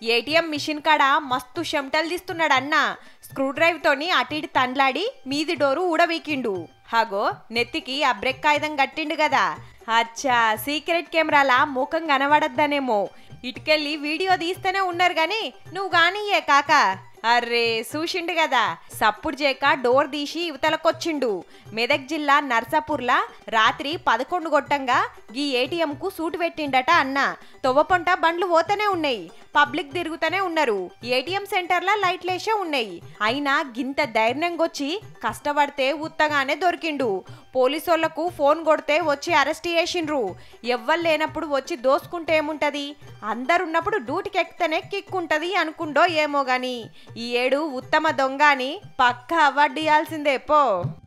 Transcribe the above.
ATM machine కాడ మస్తు చెమటలు తీస్తున్నాడు అన్న స్క్రూ డ్రైవ్ తోని అటు ఇటు తండ్లాడి మీది డోరు ఊడవీకిండు హాగో నెత్తికి ఆ బ్రేక్ కాగితం కట్టిండు కదా అచ్చా సీక్రెట్ కెమెరాల ముఖం కనబడద్దనేమో ఇటుకెళ్ళి వీడియో తీస్తూనే ఉన్నారు గాని నువ్వు కానీయే కాక అర్రే చూసిండు కదా సప్పుడు చేయక డోర్ తీసి యువతలకొచ్చిండు మెదక్ జిల్లా నర్సాపూర్లా రాత్రి పదకొండు గొట్టంగా గీ ఏటీఎంకు సూటు పెట్టిండట అన్న తొవ్వపొంట బండ్లు పోతూనే ఉన్నాయి పబ్లిక్ తిరుగుతూనే ఉన్నారు ఏటీఎం సెంటర్లా లైట్లేసే ఉన్నాయి అయినా గింత ధైర్యంగొచ్చి కష్టపడితే ఉత్తగానే దొరికిండు పోలీసోళ్లకు ఫోన్ కొడితే వచ్చి అరెస్ట్ చేసిండ్రు ఎవ్వరు లేనప్పుడు వచ్చి దోసుకుంటే ఏముంటది అందరున్నప్పుడు డ్యూటీకి ఎక్కితేనే కిక్ ఉంటది అనుకుండో ఏమో గాని ఈ ఏడు ఉత్తమ దొంగ అని పక్క అవార్డు ఇవ్వాల్సిందే పో